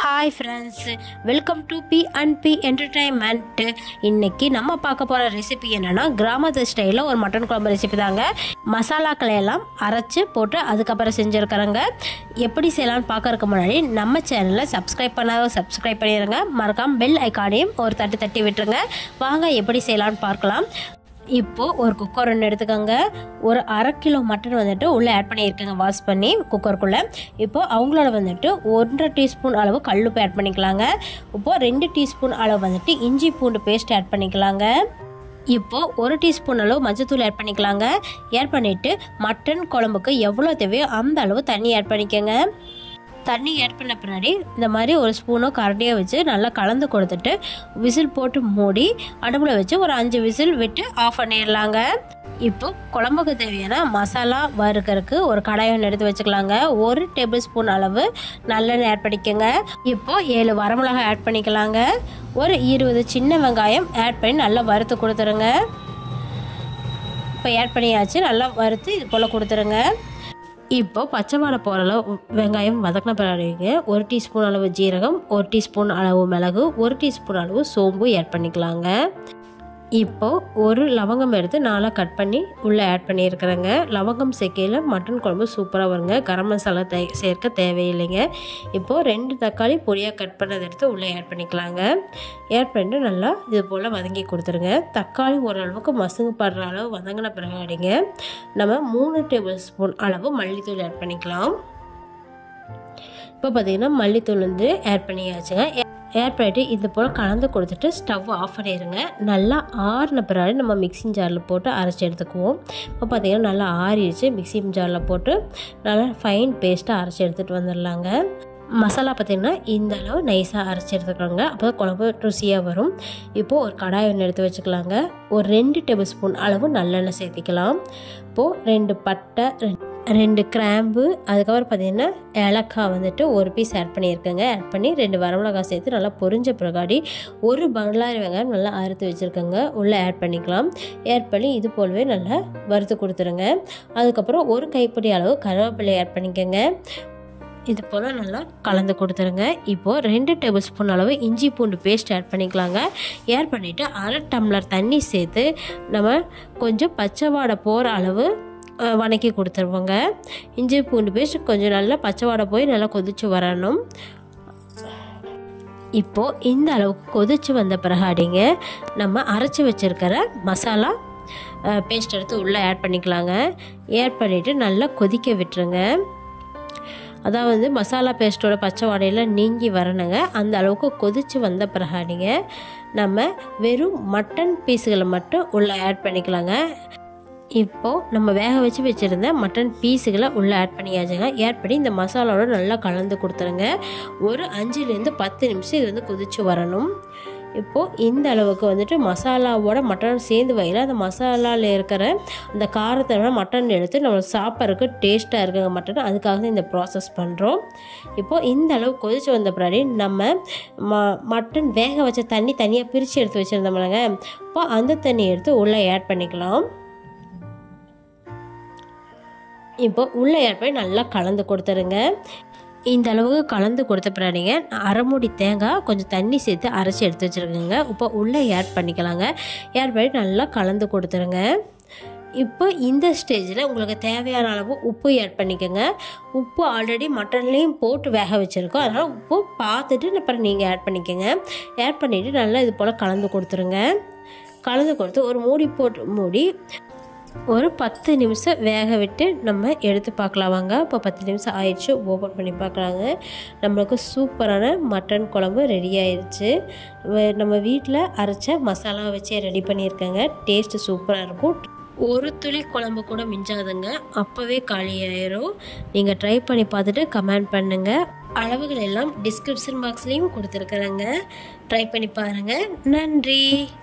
hi friends welcome to B and B entertainment இன்னைக்கு நம்ம பார்க்க போகிற ரெசிபி என்னன்னா கிராமத்து ஸ்டைலில் ஒரு மட்டன் குழம்பு ரெசிபி தாங்க மசாலாக்களை எல்லாம் அரைச்சி போட்டு அதுக்கப்புறம் செஞ்சுருக்கிறேங்க எப்படி செய்யலாம்னு பார்க்கறதுக்கு முன்னாடி நம்ம சேனலை சப்ஸ்கிரைப் பண்ணாத சப்ஸ்கிரைப் பண்ணிடுங்க மறக்காம பெல் ஐக்கானையும் ஒரு தட்டு தட்டி விட்டுருங்க வாங்க எப்படி செய்யலாம்னு பார்க்கலாம் இப்போது ஒரு குக்கர் ஒன்று எடுத்துக்கோங்க ஒரு அரை கிலோ மட்டன் வந்துட்டு உள்ளே ஆட் பண்ணியிருக்கேங்க வாஷ் பண்ணி குக்கருக்குள்ளே இப்போது அவங்களோட வந்துட்டு ஒன்றரை டீஸ்பூன் அளவு கல்லுப்பு ஆட் பண்ணிக்கலாங்க இப்போது ரெண்டு டீஸ்பூன் அளவு வந்துட்டு இஞ்சி பூண்டு பேஸ்ட் ஆட் பண்ணிக்கலாங்க இப்போது ஒரு டீஸ்பூன் அளவு மஞ்சத்தூள் ஆட் பண்ணிக்கலாங்க ஆட் பண்ணிவிட்டு மட்டன் குழம்புக்கு எவ்வளோ தேவையோ அந்த அளவு தண்ணி ஆட் பண்ணிக்கோங்க தண்ணி ஆட் பண்ண பின்னாடி இந்த மாதிரி ஒரு ஸ்பூனோ கரண்டியோ வச்சு நல்லா கலந்து கொடுத்துட்டு விசில் போட்டு மூடி அடுப்பில் வச்சு ஒரு அஞ்சு விசில் விட்டு ஆஃப் பண்ணிடலாங்க இப்போ குழம்புக்கு தேவையான மசாலா வறுக்கறதுக்கு ஒரு கடாய் ஒன்று எடுத்து வச்சுக்கலாங்க ஒரு டேபிள் ஸ்பூன் அளவு நல்லெண்ணெய் ஆட் பண்ணிக்கோங்க இப்போ ஏழு வரமிளகாய் ஆட் பண்ணிக்கலாங்க ஒரு இருபது சின்ன வெங்காயம் ஆட் பண்ணி நல்லா வறுத்து கொடுத்துருங்க இப்போ ஆட் பண்ணியாச்சு நல்லா வறுத்து இது போல் கொடுத்துருங்க இப்போ பச்சை வாழை போகிற அளவு வெங்காயம் வதக்கின பிறகு ஒரு டீஸ்பூன் அளவு ஜீரகம் ஒரு டீஸ்பூன் அளவு மிளகு ஒரு டீஸ்பூன் அளவு சோம்பு ஆட் பண்ணிக்கலாங்க இப்போது ஒரு லவங்கம் எடுத்து நாளாக கட் பண்ணி உள்ளே ஆட் பண்ணியிருக்கிறேங்க லவங்கம் சேர்க்கையில் மட்டன் குழம்பு சூப்பராக வருங்க கரம் மசாலா தே சேர்க்க தேவையில்லைங்க இப்போது ரெண்டு தக்காளி பொடியாக கட் பண்ணதை எடுத்து உள்ளே ஆட் பண்ணிக்கலாங்க ஆட் பண்ணிட்டு நல்லா இது போல் வதங்கி கொடுத்துருங்க தக்காளி ஓரளவுக்கு மசுங்கு படுற அளவு வதங்கின பிறகு அடிங்க நம்ம மூணு டேபிள் ஸ்பூன் அளவு மல்லித்தூள் ஆட் பண்ணிக்கலாம் இப்போ பார்த்திங்கன்னா மல்லித்தூள் வந்து ஆட் பண்ணியாச்சுங்க ஆட் பண்ணிவிட்டு இது போல் கலந்து கொடுத்துட்டு ஸ்டவ் ஆஃப் பண்ணிடுங்க நல்லா ஆறின பிறகு நம்ம மிக்சிங் ஜாரில் போட்டு அரைச்சி எடுத்துக்குவோம் இப்போ பார்த்திங்கன்னா நல்லா ஆறிடுச்சு மிக்சிங் ஜாரில் போட்டு நல்லா ஃபைன் பேஸ்ட்டாக அரைச்சி எடுத்துகிட்டு வந்துடலாங்க மசாலா பார்த்திங்கன்னா இந்த அளவு நைஸாக அரைச்சி எடுத்துக்கோங்க அப்போ தான் குழம்பு ருசியாக வரும் இப்போது ஒரு கடாய் ஒன்று எடுத்து வச்சுக்கலாங்க ஒரு ரெண்டு டேபிள் ஸ்பூன் அளவு நல்லெண்ணெய் சேர்த்திக்கலாம் இப்போது ரெண்டு பட்டை ரெண்டு கிராம்பு அதுக்கப்புறம் பார்த்திங்கன்னா ஏலக்காய் வந்துட்டு ஒரு பீஸ் ஆட் பண்ணியிருக்கேங்க ஆட் பண்ணி ரெண்டு வரமிளகாய் சேர்த்து நல்லா பொரிஞ்ச பிறகாடி ஒரு பங்களாரி வெங்காயம் நல்லா அறுத்து வச்சுருக்கேங்க உள்ளே ஆட் பண்ணிக்கலாம் ஆட் பண்ணி இது போலவே நல்லா வறுத்து கொடுத்துருங்க அதுக்கப்புறம் ஒரு கைப்பிடி அளவு கருவேப்பிலை ஆட் பண்ணிக்கோங்க இது போல் நல்லா கலந்து கொடுத்துருங்க இப்போது ரெண்டு டேபிள் ஸ்பூன் அளவு இஞ்சி பூண்டு பேஸ்ட் ஆட் பண்ணிக்கலாங்க ஆட் பண்ணிவிட்டு அரை டம்ளர் தண்ணி சேர்த்து நம்ம கொஞ்சம் பச்சை வாடை போகிற அளவு வணக்கி கொடுத்துருவோங்க இஞ்சி பூண்டு பேஸ்ட் கொஞ்சம் நல்லா பச்சை வாடை போய் நல்லா கொதித்து வரணும் இப்போது இந்த அளவுக்கு கொதித்து வந்த பிறகு அடிங்க நம்ம அரைச்சி வச்சுருக்கிற மசாலா பேஸ்ட் எடுத்து உள்ளே ஆட் பண்ணிக்கலாங்க ஆட் பண்ணிவிட்டு நல்லா கொதிக்க விட்டுருங்க அதாவது மசாலா பேஸ்ட்டோட பச்சை வாடையில் நீங்கி வரணுங்க அந்த அளவுக்கு கொதித்து வந்த பிறகாடிங்க நம்ம வெறும் மட்டன் பீஸுகளை மட்டும் உள்ளே ஆட் பண்ணிக்கலாங்க இப்போது நம்ம வேக வச்சு வச்சுருந்த மட்டன் பீஸுகளை உள்ளே ஆட் பண்ணியாச்சுங்க ஆட் பண்ணி இந்த மசாலாவோட நல்லா கலந்து கொடுத்துருங்க ஒரு அஞ்சுலேருந்து பத்து நிமிஷம் இது வந்து கொதித்து வரணும் இப்போது இந்த அளவுக்கு வந்துட்டு மசாலாவோட மட்டன் சேர்ந்து வகையில் அந்த மசாலாவில் இருக்கிற அந்த காரத்தை மட்டன் எடுத்து நம்ம சாப்பிட்றதுக்கு டேஸ்ட்டாக இருக்குங்க மட்டன் அதுக்காக தான் இந்த ப்ராசஸ் பண்ணுறோம் இப்போது இந்த அளவு கொதித்து வந்த பின்னாடி நம்ம ம மட்டன் வேக வச்ச தண்ணி தனியாக பிரித்து எடுத்து வச்சுருந்தோம்லங்க இப்போ அந்த தண்ணி எடுத்து உள்ளே ஆட் பண்ணிக்கலாம் இப்போ உள்ளே ஆட் பண்ணி நல்லா கலந்து கொடுத்துருங்க இந்த அளவுக்கு கலந்து கொடுத்த பிறகுங்க அரைமுடி தேங்காய் கொஞ்சம் தண்ணி சேர்த்து அரைச்சி எடுத்து வச்சுருக்கேங்க இப்போ உள்ளே ஆட் பண்ணிக்கலாங்க ஆட் பண்ணி நல்லா கலந்து கொடுத்துருங்க இப்போ இந்த ஸ்டேஜில் உங்களுக்கு தேவையான அளவு உப்பு ஆட் பண்ணிக்கோங்க உப்பு ஆல்ரெடி மட்டன்லேயும் போட்டு வேக வச்சுருக்கோம் அதனால் உப்பு பார்த்துட்டு அப்புறம் நீங்கள் ஆட் பண்ணிக்கோங்க ஆட் பண்ணிவிட்டு நல்லா இது போல் கலந்து கொடுத்துருங்க கலந்து கொடுத்து ஒரு மூடி போட்டு மூடி ஒரு பத்து நிமிஷம் வேக விட்டு நம்ம எடுத்து பார்க்கலாம் வாங்க இப்போ பத்து நிமிஷம் ஆயிடுச்சு ஓப்பன் பண்ணி பார்க்கலாங்க நம்மளுக்கு சூப்பரான மட்டன் குழம்பு ரெடி ஆயிடுச்சு நம்ம வீட்டில் அரைச்ச மசாலா வச்சே ரெடி பண்ணியிருக்கேங்க டேஸ்ட்டு சூப்பராக இருக்கும் ஒரு துளி குழம்பு கூட மிஞ்சாதுங்க அப்போவே காலியாயிரும் நீங்கள் ட்ரை பண்ணி பார்த்துட்டு கமெண்ட் பண்ணுங்கள் அளவுகள் எல்லாம் டிஸ்கிரிப்ஷன் பாக்ஸ்லேயும் கொடுத்துருக்குறேங்க ட்ரை பண்ணி பாருங்கள் நன்றி